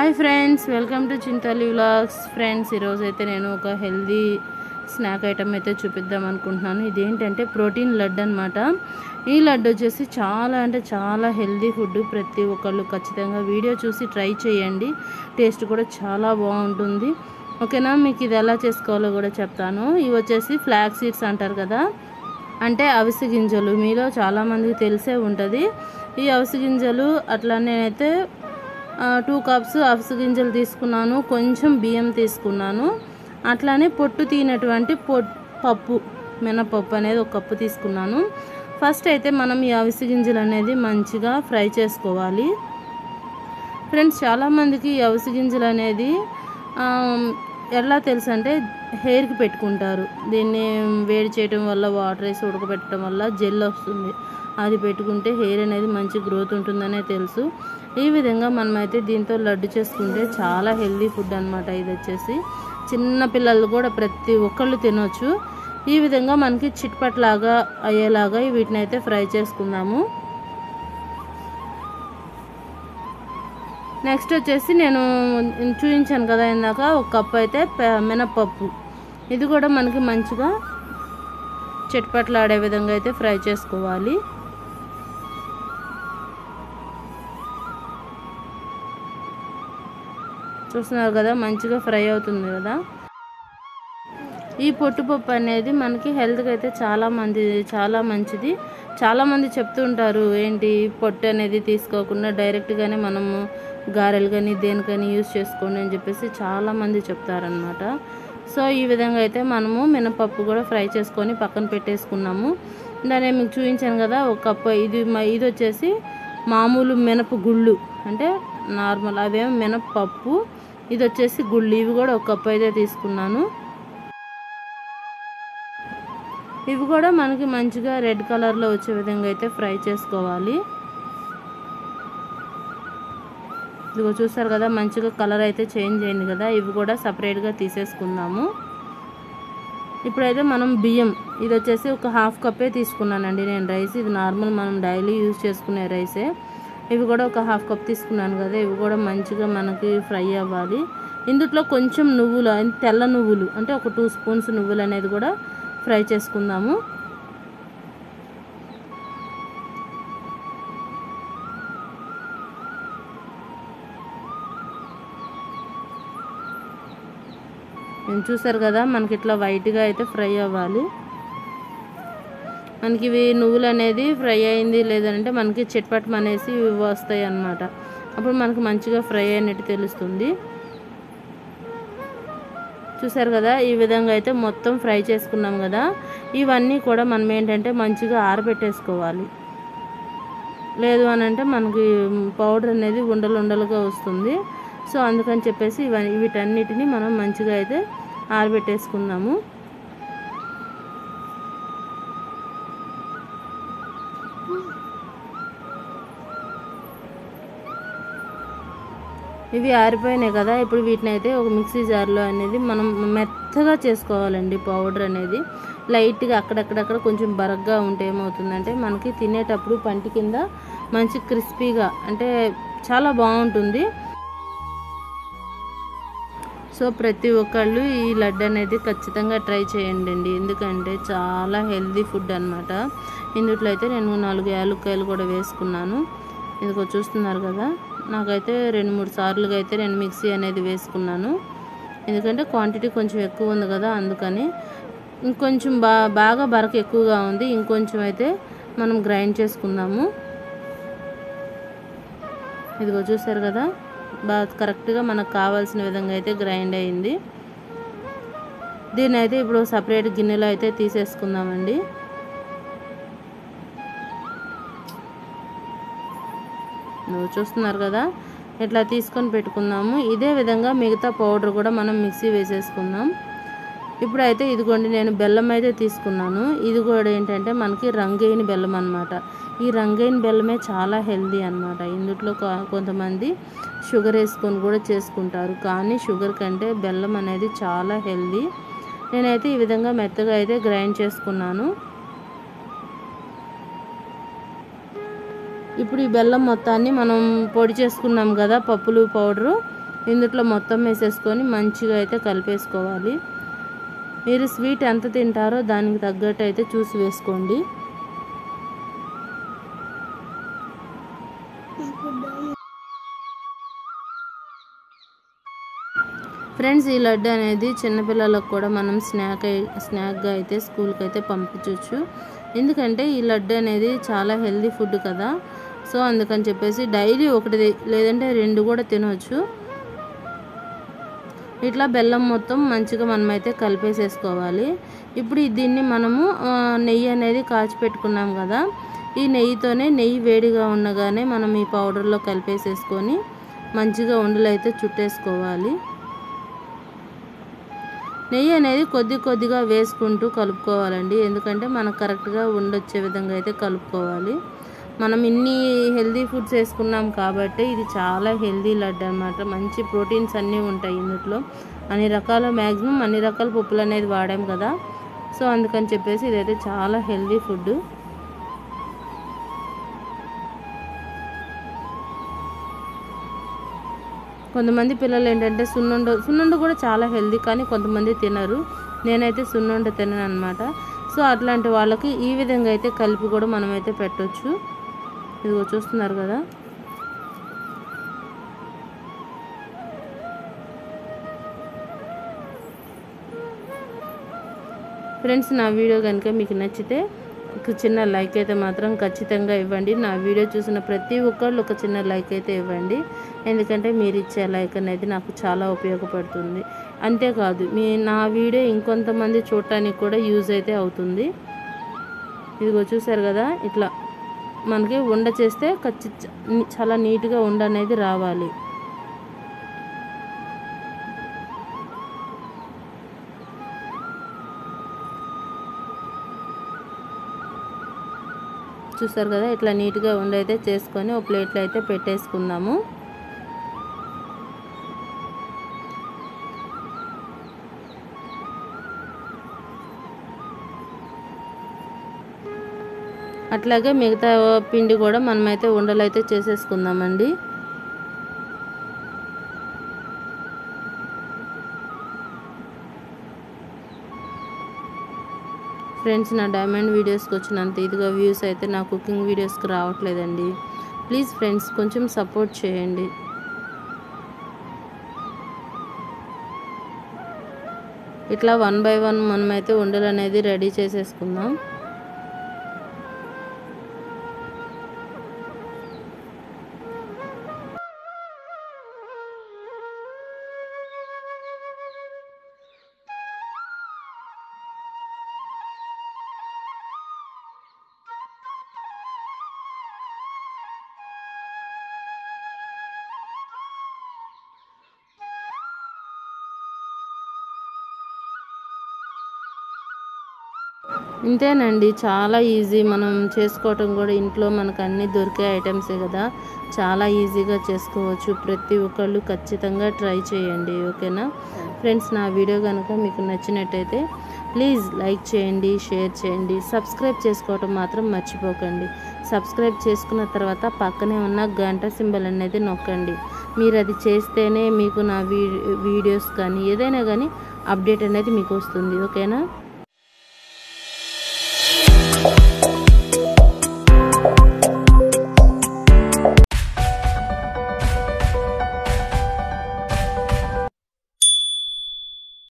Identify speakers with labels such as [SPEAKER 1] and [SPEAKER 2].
[SPEAKER 1] hi friends welcome to Chintali vlogs friends ఈరోజు అయితే నేను ఒక హెల్దీ స్నాక్ ఐటమ్ అయితే చూపిద్దాం అనుకుంటున్నాను ఇదేంటంటే ప్రోటీన్ లడ్డు అనమాట ఈ లడ్డు వచ్చేసి చాలా అంటే చాలా హెల్దీ ఫుడ్ ప్రతి ఒక్కళ్ళు ఖచ్చితంగా వీడియో చూసి ట్రై చేయండి టేస్ట్ కూడా చాలా బాగుంటుంది ఓకేనా మీకు ఇది ఎలా చేసుకోవాలో కూడా చెప్తాను ఇవి వచ్చేసి ఫ్లాక్ సీడ్స్ అంటారు కదా అంటే అవిసె గింజలు మీలో చాలామందికి తెలిసే ఉంటుంది ఈ అవిసె గింజలు అట్లా నేనైతే టూ కప్స్ అవిసె గింజలు తీసుకున్నాను కొంచెం బియ్యం తీసుకున్నాను అట్లానే పొట్టు తీనటువంటి పొట్ పప్పు మినపప్పు అనేది ఒక కప్పు తీసుకున్నాను ఫస్ట్ అయితే మనం ఈ అవిసె గింజలు అనేది మంచిగా ఫ్రై చేసుకోవాలి ఫ్రెండ్స్ చాలామందికి ఈ అవిసె గింజలు అనేది ఆ, ఎలా తెలుసు అంటే హెయిర్కి పెట్టుకుంటారు దీన్ని వేడి చేయడం వల్ల వాటర్ వేసి ఉడకబెట్టడం వల్ల జెల్ వస్తుంది అది పెట్టుకుంటే హెయిర్ అనేది మంచి గ్రోత్ ఉంటుందనే తెలుసు ఈ విధంగా మనమైతే దీంతో లడ్డు చేసుకుంటే చాలా హెల్దీ ఫుడ్ అనమాట ఇది వచ్చేసి చిన్న పిల్లలు కూడా ప్రతి ఒక్కళ్ళు తినొచ్చు ఈ విధంగా మనకి చిట్పట్లాగా అయ్యేలాగా వీటిని అయితే ఫ్రై చేసుకుందాము నెక్స్ట్ వచ్చేసి నేను చూపించాను కదా ఇందాక ఒక కప్ అయితే పె- మినపప్పు ఇది కూడా మనకి మంచిగా చిట్పట్లాడే విధంగా అయితే ఫ్రై చేసుకోవాలి చూస్తున్నారు కదా మంచిగా ఫ్రై అవుతుంది కదా ఈ పొట్టుపప్పు అనేది మనకి హెల్త్కి అయితే చాలా మంది చాలా మంచిది చాలామంది చెప్తుంటారు ఏంటి పొట్టు అనేది తీసుకోకుండా డైరెక్ట్గానే మనము గారెలు కానీ దేనికని యూజ్ చేసుకోండి అని చెప్పేసి చాలామంది చెప్తారనమాట సో ఈ విధంగా అయితే మనము మినపప్పు కూడా ఫ్రై చేసుకొని పక్కన పెట్టేసుకున్నాము దాన్ని మీకు చూపించాను కదా ఒక కప్పు ఇది మ- ఇది వచ్చేసి మామూలు మినప గుళ్ళు అంటే నార్మల్ అవేమో మినపప్పు ఇది వచ్చేసి గుళ్ళు ఇవి కూడా ఒక కప్పు అయితే తీసుకున్నాను ఇవి కూడా మనకి మంచిగా రెడ్ కలర్లో వచ్చే విధంగా అయితే ఫ్రై చేసుకోవాలి ఇదిగో చూస్తారు కదా మంచిగా కలర్ అయితే చేంజ్ అయింది కదా ఇవి కూడా సపరేట్గా తీసేసుకుందాము ఇప్పుడైతే మనం బియ్యం ఇది వచ్చేసి ఒక హాఫ్ కప్పే తీసుకున్నానండి నేను రైస్ ఇది నార్మల్ మనం డైలీ యూజ్ చేసుకునే రైసే ఇవి కూడా ఒక హాఫ్ కప్ తీసుకున్నాను కదా ఇవి కూడా మంచిగా మనకి ఫ్రై అవ్వాలి ఇందులో కొంచెం నువ్వులు అంటే తెల్ల నువ్వులు అంటే ఒక టూ స్పూన్స్ నువ్వులు అనేది కూడా ఫ్రై చేసుకుందాము నేను చూసారు కదా మనకి ఇట్లా వైట్గా అయితే ఫ్రై అవ్వాలి మనకి ఇవి నువ్వులు అనేది ఫ్రై అయింది లేదంటే మనకి చిట్పటం అనేసి ఇవి వస్తాయి అన్నమాట అప్పుడు మనకు మంచిగా ఫ్రై అయినట్టు తెలుస్తుంది చూసారు కదా ఈ విధంగా అయితే మొత్తం ఫ్రై చేసుకున్నాం కదా ఇవన్నీ కూడా మనం ఏంటంటే మంచిగా ఆరబెట్టేసుకోవాలి లేదు అని అంటే మనకి పౌడర్ అనేది ఉండలు ఉండలుగా వస్తుంది సో అందుకని చెప్పేసి ఇవన్నీ వీటన్నిటిని మనం మంచిగా అయితే ఆరబెట్టేసుకుందాము ఇవి ఆరిపోయినాయి కదా ఇప్పుడు వీటిని అయితే ఒక మిక్సీ జార్లో అనేది మనం మెత్తగా చేసుకోవాలండి పౌడర్ అనేది లైట్గా అక్కడక్కడక్కడ కొంచెం బరగ్గా ఉంటే ఏమవుతుందంటే మనకి తినేటప్పుడు పంటి కింద మంచి క్రిస్పీగా అంటే చాలా బాగుంటుంది సో ప్రతి ఒక్కళ్ళు ఈ లడ్డు అనేది ఖచ్చితంగా ట్రై చేయండి అండి ఎందుకంటే చాలా హెల్దీ ఫుడ్ అనమాట ఇందులో అయితే నేను నాలుగు యాలక్కాయలు కూడా వేసుకున్నాను ఇదిగో చూస్తున్నారు కదా నాకైతే రెండు మూడు సార్లుగా అయితే నేను మిక్సీ అనేది వేసుకున్నాను ఎందుకంటే క్వాంటిటీ కొంచెం ఎక్కువ ఉంది కదా అందుకని ఇంకొంచెం బా బాగా బరక ఎక్కువగా ఉంది ఇంకొంచెం అయితే మనం గ్రైండ్ చేసుకుందాము ఇదిగో చూసారు కదా బాగా కరెక్ట్గా మనకు కావాల్సిన విధంగా అయితే గ్రైండ్ అయింది దీన్ని అయితే ఇప్పుడు సపరేట్ గిన్నెలో అయితే తీసేసుకుందామండి నువ్వు చూస్తున్నారు కదా ఇట్లా తీసుకొని పెట్టుకుందాము ఇదే విధంగా మిగతా పౌడర్ కూడా మనం మిక్సీ వేసేసుకుందాం ఇప్పుడైతే ఇదిగోండి నేను బెల్లం అయితే తీసుకున్నాను ఇది కూడా ఏంటంటే మనకి రంగైన బెల్లం అనమాట ఈ రంగైన బెల్లమే చాలా హెల్దీ అనమాట ఇందులో కొ- కొంతమంది షుగర్ వేసుకొని కూడా చేసుకుంటారు కానీ షుగర్ కంటే బెల్లం అనేది చాలా హెల్దీ నేనైతే ఈ విధంగా మెత్తగా అయితే గ్రైండ్ చేసుకున్నాను ఇప్పుడు ఈ బెల్లం మొత్తాన్ని మనం పొడి చేసుకున్నాం కదా పప్పులు పౌడరు ఇందులో మొత్తం వేసేసుకొని మంచిగా అయితే కలిపేసుకోవాలి మీరు స్వీట్ ఎంత తింటారో దానికి తగ్గట్టు అయితే చూసి వేసుకోండి ఫ్రెండ్స్ ఈ లడ్డు అనేది చిన్నపిల్లలకు కూడా మనం స్నాక్ అయి- స్నాక్గా అయితే స్కూల్కి అయితే పంపించవచ్చు ఎందుకంటే ఈ లడ్డు అనేది చాలా హెల్దీ ఫుడ్ కదా సో అందుకని చెప్పేసి డైలీ ఒకటి లేదంటే రెండు కూడా తినవచ్చు ఇట్లా బెల్లం మొత్తం మంచిగా మనమైతే కలిపేసేసుకోవాలి ఇప్పుడు ఈ దీన్ని మనము ఆ, నెయ్యి అనేది కాచి పెట్టుకున్నాం కదా ఈ నెయ్యితోనే నెయ్యి వేడిగా ఉండగానే మనం ఈ పౌడర్లో కలిపేసేసుకొని మంచిగా ఉండలు అయితే చుట్టేసుకోవాలి నెయ్యి అనేది కొద్ది కొద్దిగా వేసుకుంటూ కలుపుకోవాలండి ఎందుకంటే మనకు కరెక్ట్గా ఉండొచ్చే విధంగా అయితే కలుపుకోవాలి మనం ఇన్ని హెల్దీ ఫుడ్స్ వేసుకున్నాం కాబట్టి ఇది చాలా హెల్దీ లడ్డు అనమాట మంచి ప్రోటీన్స్ అన్నీ ఉంటాయి ఇందులో అన్ని రకాల మ్యాక్సిమం అన్ని రకాల పప్పులు అనేది వాడాం కదా సో అందుకని చెప్పేసి ఇదైతే చాలా హెల్దీ ఫుడ్ కొంతమంది పిల్లలు ఏంటంటే సున్నుండ సున్నుండ కూడా చాలా హెల్దీ కానీ కొంతమంది తినరు నేనైతే సున్నుండ తినను అనమాట సో అట్లాంటి వాళ్ళకి ఈ విధంగా అయితే కలిపి కూడా మనమైతే పెట్టొచ్చు ఇదిగో చూస్తున్నారు కదా ఫ్రెండ్స్ నా వీడియో కనుక మీకు నచ్చితే ఒక చిన్న లైక్ అయితే మాత్రం ఖచ్చితంగా ఇవ్వండి నా వీడియో చూసిన ప్రతి ఒక్కళ్ళు ఒక చిన్న లైక్ అయితే ఇవ్వండి ఎందుకంటే మీరు ఇచ్చే లైక్ అనేది నాకు చాలా ఉపయోగపడుతుంది అంతేకాదు మీ నా వీడియో ఇంకొంతమంది చూడటానికి కూడా యూజ్ అయితే అవుతుంది ఇదిగో చూసారు కదా ఇట్లా మనకి ఉండ చేస్తే ఖచ్చి చాలా నీట్గా ఉండ అనేది రావాలి చూసారు కదా ఇట్లా నీట్గా ఉండైతే చేసుకొని ఒక ప్లేట్లో అయితే పెట్టేసుకుందాము అట్లాగే మిగతా పిండి కూడా మనమైతే ఉండలు అయితే చేసేసుకుందామండి ఫ్రెండ్స్ నా డైమండ్ వీడియోస్కి వచ్చినంత ఇదిగా వ్యూస్ అయితే నా కుకింగ్ వీడియోస్కి రావట్లేదండి ప్లీజ్ ఫ్రెండ్స్ కొంచెం సపోర్ట్ చేయండి ఇట్లా వన్ బై వన్ మనమైతే ఉండలు అనేది రెడీ చేసేసుకుందాం ఇంతేనండి చాలా ఈజీ మనం చేసుకోవటం కూడా ఇంట్లో మనకు అన్నీ దొరికే ఐటమ్సే కదా చాలా ఈజీగా చేసుకోవచ్చు ప్రతి ఒక్కళ్ళు ఖచ్చితంగా ట్రై చేయండి ఓకేనా ఫ్రెండ్స్ నా వీడియో కనుక మీకు నచ్చినట్టయితే ప్లీజ్ లైక్ చేయండి షేర్ చేయండి సబ్స్క్రైబ్ చేసుకోవటం మాత్రం మర్చిపోకండి సబ్స్క్రైబ్ చేసుకున్న తర్వాత పక్కనే ఉన్న గంట సింబల్ అనేది నొక్కండి మీరు అది చేస్తేనే మీకు నా వీ వీడియోస్ కానీ ఏదైనా కానీ అప్డేట్ అనేది మీకు వస్తుంది ఓకేనా